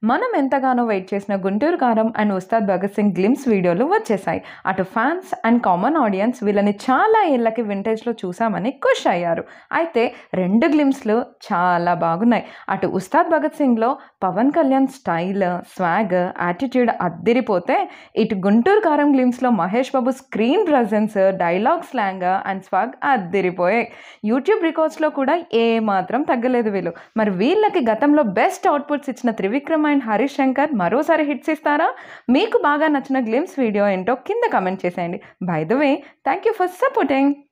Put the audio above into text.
మనం ఎంతగానో వెయిట్ చేసిన గుంటూరు కారం అండ్ ఉస్తాద్ భగత్ సింగ్ గ్లిమ్స్ వీడియోలు వచ్చేసాయి అటు ఫ్యాన్స్ అండ్ కామన్ ఆడియన్స్ వీళ్ళని చాలా ఏళ్ళకి వింటేజ్లో చూసామని ఖుష్ అయ్యారు అయితే రెండు గ్లిమ్స్లు చాలా బాగున్నాయి అటు ఉస్తాద్ భగత్ సింగ్లో Pawan Kalyan style swag attitude అద్దిరిపోతే ఇటు గుంటూరు కారం గ్లిమ్స్లో Mahesh Babu screen presence dialogue slang and swag అద్దిరిపోయాయి యూట్యూబ్ రికార్డ్స్లో కూడా ఏ మాత్రం తగ్గలేదు వీళ్ళు మరి వీళ్ళకి గతంలో బెస్ట్ అవుట్పుట్స్ ఇచ్చిన త్రివిక్రమ్ అండ్ హరీష్ శంకర్ మరోసారి హిట్స్ ఇస్తారా మీకు బాగా నచ్చిన గ్లిమ్స్ వీడియో ఏంటో కింద కమెంట్ చేసేయండి by the way thank you for supporting